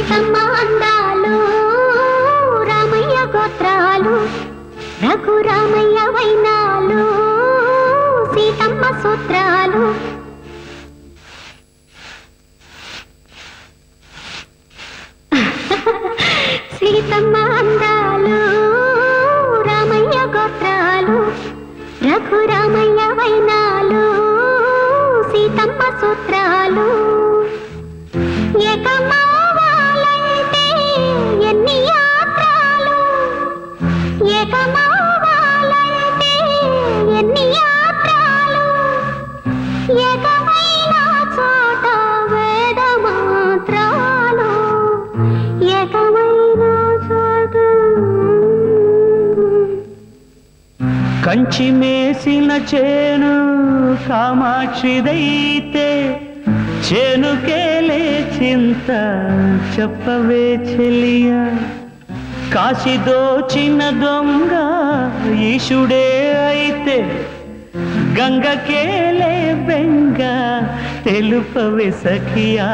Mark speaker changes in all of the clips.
Speaker 1: సీతమ్మ అందాలు రామయ్య గోత్రాలు రఘురామయ్య వైనాలు సీతమ్మ సూత్రాలు సీతమ్మ అందాలు రామయ్య గోత్రాలు రఘురామయ్య వైనాలు సీతమ్మ సూత్రాలు ఏకమవ్వాలంటే ఎన్ని యాత్రాలు ఏకమవ్వాలంటే ఎన్ని యాత్రాలు ఏకమైన చోట వేద మాత్రాలు ఏకమైన చోట
Speaker 2: కంచి మేసిన చేను కామాక్షిదైతే చేనుకేలే చింత చెప్పవే చెలియా కాశీ దోచిన దొంగ ఈశుడే అయితే గంగకేలే బెంగ తెలుపవే సఖియా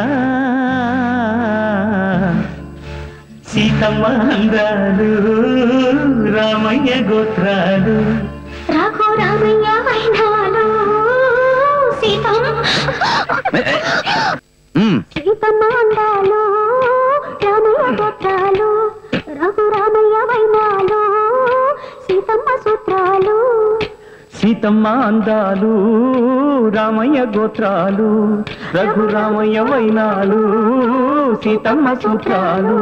Speaker 2: సీతమ్మ అందాలు రామయ్య గోత్రాలు
Speaker 1: రఘురామయ్య వైనాలు సీతమ్మ సీతమ్మ అందాలు రామయ్య గోత్రాలు రఘురామయ్య వైనాలు సీతమ్మ సూత్రాలు
Speaker 2: సీతమ్మ అందాలు రామయ్య గోత్రాలు రఘురామయ్య వైనాలు సీతమ్మ సూత్రాలు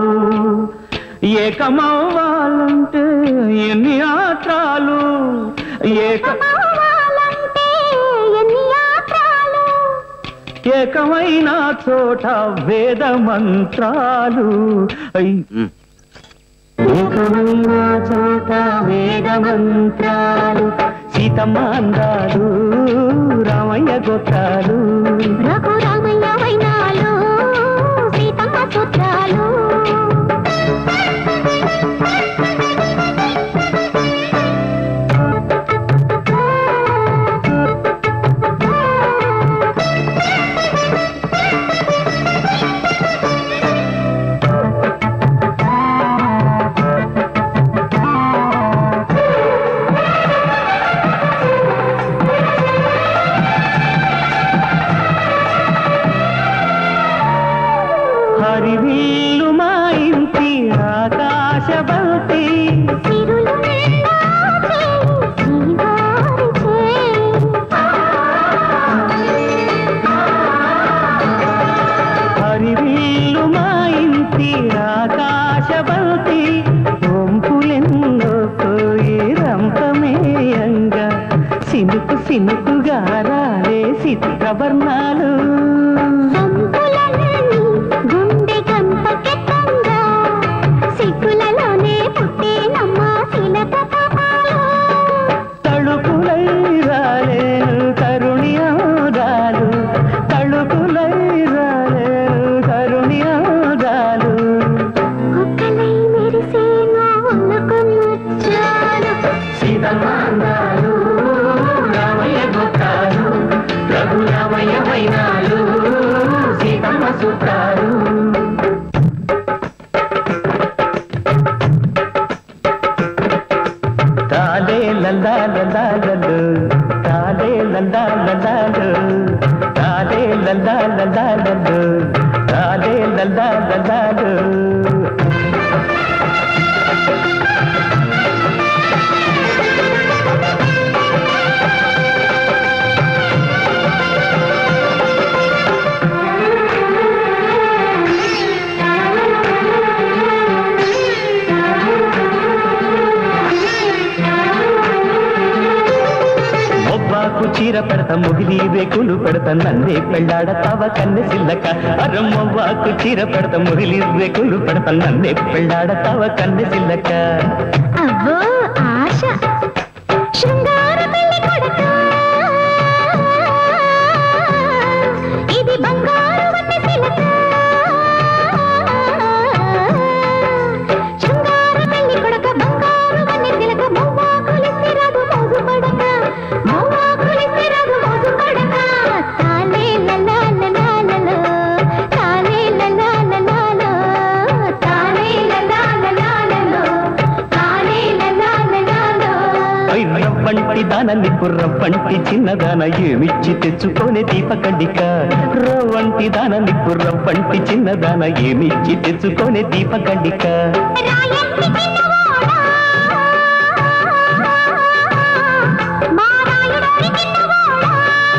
Speaker 2: ఏకమవ్వాలంటే ఎన్ని ఆత్రాలు ఏక
Speaker 1: కావాలంటే ఎన్ని యాత్రాలు
Speaker 2: ఏకమైన చోట వేద మంత్రాలు ఐ. ఏకమైన చోట వేద మంత్రాలు సీతమ్మ అందాలు రామయ్య గోత్రాలు
Speaker 1: రఘురామయ్య వైనాలు సీతమ్మ సూత్రాలు
Speaker 2: హరివిల్లు మా ఇంటి ఆకాశబంతి
Speaker 1: సిరులు నిండా చేయి శ్రీవారి
Speaker 2: హరివిల్లు మా ఇంటి ఆకాశబంతి ఒంపులెన్నో పోయి రంపమేయంగా సినుకు సినుకుగా రాలే చిత్రవర్ణాలు
Speaker 1: సంపులన్నీ గుండె గంపకెత్తంగా సిగ్గులలోనే పుట్టేనమ్మ శిలక కపాలు
Speaker 2: తళుకులై రాలేను తరుణి ఆదాలు తళుకులై రాలేను తరుణి ఆదాలు
Speaker 1: ఒక్కలై మెరిసే నవ్వులకు ముచ్చాలు
Speaker 2: సీతమాందాలు రామయ్య గోత్రాలు రఘురామయ్య వైనాలు సీతమ్మ సూత్రాలు తాలే లందా లందాలలు తాలే లందా లందాలు తాలే లందా లందాలలు తాలే లందా లందాలు మొవ్వాకు చీర పెడత ముగిలి రేకులు పెడత నందే పెళ్ళాడతావ కన్నె సిల్లక అరం మొవ్వాకు చీర పెడత ముగిలి రేకులు పెడత నందే పెళ్ళాడతావ కన్నె సిల్లక
Speaker 1: అవ్వో ఆశ శృంగార పెళ్లి కొడక ఇది బంగారు వన్నె శిలక శృంగార పెళ్లి కొడక బంగారు వన్నె శిలక మొవ్వా కొలిసి రాదు మోజు పడక మొవ్వా కొలిసి రాదు మోజు పడక తాలే లలా లలా లలా తాలే లలా లలా లలా
Speaker 2: రవ్వంటి దాన నిప్పు రవ్వంటి చిన్నదాన ఏమిచ్చి తెచ్చుకోనే దీపకండిక రవ్వంటి దాన నిప్పు రవ్వంటి చిన్నదాన ఏమిచ్చి తెచ్చుకోనే దీపకండిక
Speaker 1: రాయంటి చిన్నవాడా మా రాయుడోరి చిన్నవాడా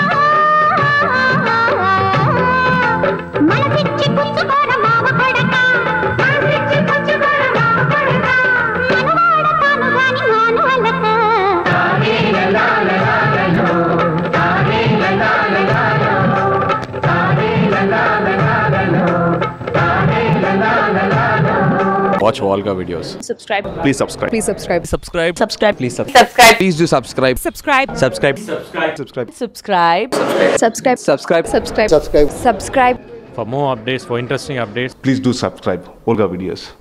Speaker 1: మనసిచ్చి పుచ్చుకోర మావ కొడక మనసిచ్చి పుచ్చుకోర మావ కొడక మనవాడ తాను గాని మాను అలక
Speaker 3: Watch Volga videos.
Speaker 4: subscribe
Speaker 3: Please subscribe.
Speaker 4: please subscribe
Speaker 3: Subscribe.
Speaker 4: subscribe
Speaker 3: Please subscribe.
Speaker 4: subscribe
Speaker 3: Please do subscribe.
Speaker 4: subscribe
Speaker 3: Subscribe. Subscribe. Subscribe.
Speaker 4: subscribe subscribe
Speaker 3: Subscribe.
Speaker 4: subscribe subscribe subscribe
Speaker 5: For more updates, for interesting updates,
Speaker 6: Please do subscribe Olga Videos.